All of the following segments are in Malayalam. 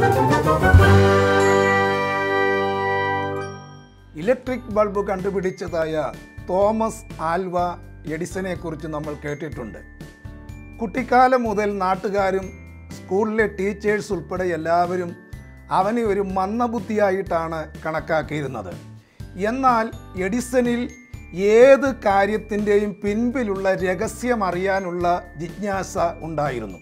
ഇലക്ട്രിക് ബൾബ് കണ്ടുപിടിച്ചതായ തോമസ് ആൽവ എഡിസനെ കുറിച്ച് നമ്മൾ കേട്ടിട്ടുണ്ട് കുട്ടിക്കാലം മുതൽ നാട്ടുകാരും സ്കൂളിലെ ടീച്ചേഴ്സ് ഉൾപ്പെടെ എല്ലാവരും അവനെ ഒരു മന്ദബുദ്ധിയായിട്ടാണ് കണക്കാക്കിയിരുന്നത് എന്നാൽ എഡിസണിൽ ഏത് കാര്യത്തിൻ്റെയും പിൻപിലുള്ള രഹസ്യം അറിയാനുള്ള ജിജ്ഞാസ ഉണ്ടായിരുന്നു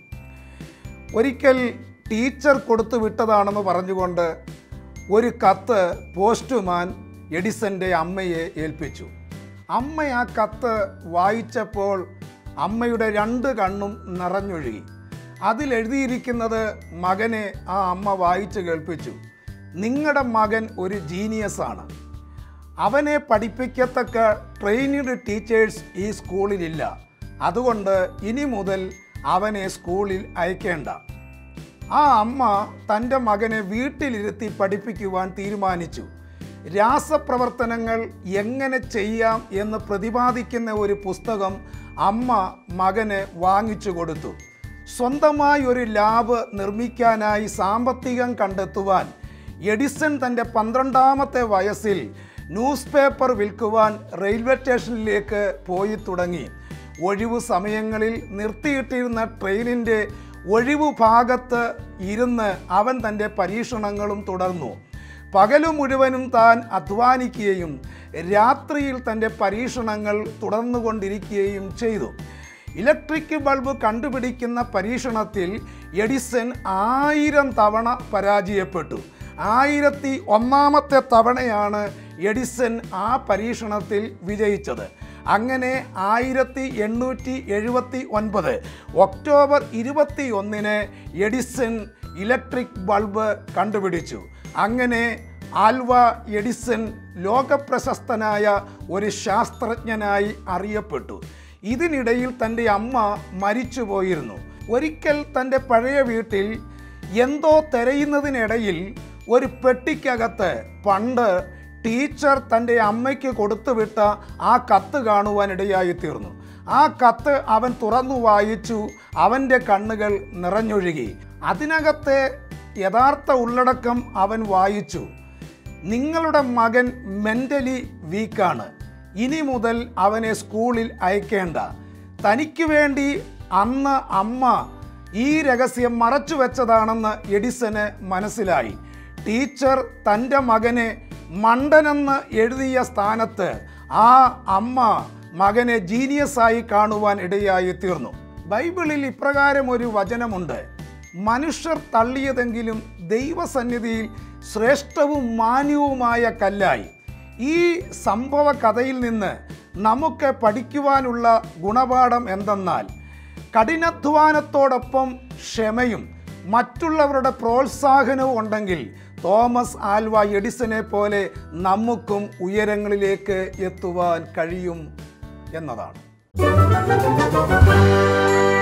ഒരിക്കൽ ടീച്ചർ കൊടുത്തു വിട്ടതാണെന്ന് പറഞ്ഞുകൊണ്ട് ഒരു കത്ത് പോസ്റ്റ്മാൻ എഡിസന്റെ അമ്മയെ ഏൽപ്പിച്ചു അമ്മ ആ കത്ത് വായിച്ചപ്പോൾ അമ്മയുടെ രണ്ട് കണ്ണും നിറഞ്ഞൊഴുകി അതിലെഴുതിയിരിക്കുന്നത് മകനെ ആ അമ്മ വായിച്ചു കേൾപ്പിച്ചു നിങ്ങളുടെ മകൻ ഒരു ജീനിയസ് ആണ് അവനെ പഠിപ്പിക്കത്തക്ക ട്രെയിനിഡ് ടീച്ചേഴ്സ് ഈ സ്കൂളിലില്ല അതുകൊണ്ട് ഇനി മുതൽ അവനെ സ്കൂളിൽ അയക്കേണ്ട ആ അമ്മ തൻ്റെ മകനെ വീട്ടിലിരുത്തി പഠിപ്പിക്കുവാൻ തീരുമാനിച്ചു രാസപ്രവർത്തനങ്ങൾ എങ്ങനെ ചെയ്യാം എന്ന് പ്രതിപാദിക്കുന്ന ഒരു പുസ്തകം അമ്മ മകന് വാങ്ങിച്ചു കൊടുത്തു സ്വന്തമായി ഒരു ലാബ് നിർമ്മിക്കാനായി സാമ്പത്തികം കണ്ടെത്തുവാൻ എഡിസൺ തൻ്റെ പന്ത്രണ്ടാമത്തെ വയസ്സിൽ ന്യൂസ് പേപ്പർ വിൽക്കുവാൻ റെയിൽവേ സ്റ്റേഷനിലേക്ക് പോയി തുടങ്ങി ഒഴിവു സമയങ്ങളിൽ നിർത്തിയിട്ടിരുന്ന ട്രെയിനിൻ്റെ ഒഴിവു ഭാഗത്ത് ഇരുന്ന് അവൻ തൻ്റെ പരീക്ഷണങ്ങളും തുടർന്നു പകലു മുഴുവനും താൻ അധ്വാനിക്കുകയും രാത്രിയിൽ തൻ്റെ പരീക്ഷണങ്ങൾ തുടർന്നുകൊണ്ടിരിക്കുകയും ചെയ്തു ഇലക്ട്രിക് ബൾബ് കണ്ടുപിടിക്കുന്ന പരീക്ഷണത്തിൽ എഡിസൺ ആയിരം തവണ പരാജയപ്പെട്ടു ആയിരത്തി ഒന്നാമത്തെ തവണയാണ് എഡിസൺ ആ പരീക്ഷണത്തിൽ വിജയിച്ചത് അങ്ങനെ ആയിരത്തി എണ്ണൂറ്റി എഴുപത്തി ഒൻപത് ഒക്ടോബർ ഇരുപത്തി ഒന്നിന് എഡിസൺ ഇലക്ട്രിക് ബൾബ് കണ്ടുപിടിച്ചു അങ്ങനെ ആൽവ എഡിസൺ ലോകപ്രശസ്തനായ ഒരു ശാസ്ത്രജ്ഞനായി അറിയപ്പെട്ടു ഇതിനിടയിൽ തൻ്റെ അമ്മ മരിച്ചു പോയിരുന്നു ഒരിക്കൽ തൻ്റെ പഴയ വീട്ടിൽ എന്തോ തിരയുന്നതിനിടയിൽ ഒരു പെട്ടിക്കകത്ത് പണ്ട് ടീച്ചർ തൻ്റെ അമ്മയ്ക്ക് കൊടുത്തുവിട്ട ആ കത്ത് കാണുവാനിടയായി തീർന്നു ആ കത്ത് അവൻ തുറന്നു വായിച്ചു അവൻ്റെ കണ്ണുകൾ നിറഞ്ഞൊഴുകി അതിനകത്തെ യഥാർത്ഥ ഉള്ളടക്കം അവൻ വായിച്ചു നിങ്ങളുടെ മകൻ മെൻ്റലി വീക്കാണ് ഇനി മുതൽ അവനെ സ്കൂളിൽ അയക്കേണ്ട തനിക്ക് വേണ്ടി അന്ന് അമ്മ ഈ രഹസ്യം മറച്ചു വെച്ചതാണെന്ന് എഡിസന് മനസ്സിലായി ടീച്ചർ തൻ്റെ മകനെ മണ്ടനെന്ന് എഴുതിയ സ്ഥാനത്ത് ആ അമ്മ മകനെ ജീനിയസായി കാണുവാൻ ഇടയായി തീർന്നു ബൈബിളിൽ ഇപ്രകാരം ഒരു വചനമുണ്ട് മനുഷ്യർ തള്ളിയതെങ്കിലും ദൈവസന്നിധിയിൽ ശ്രേഷ്ഠവും മാന്യവുമായ കല്ലായി ഈ സംഭവ കഥയിൽ നിന്ന് നമുക്ക് പഠിക്കുവാനുള്ള ഗുണപാഠം എന്തെന്നാൽ കഠിനാധ്വാനത്തോടൊപ്പം ക്ഷമയും മറ്റുള്ളവരുടെ പ്രോത്സാഹനവും ഉണ്ടെങ്കിൽ തോമസ് ആൽവ എഡിസനെ പോലെ നമുക്കും ഉയരങ്ങളിലേക്ക് എത്തുവാൻ കഴിയും എന്നതാണ്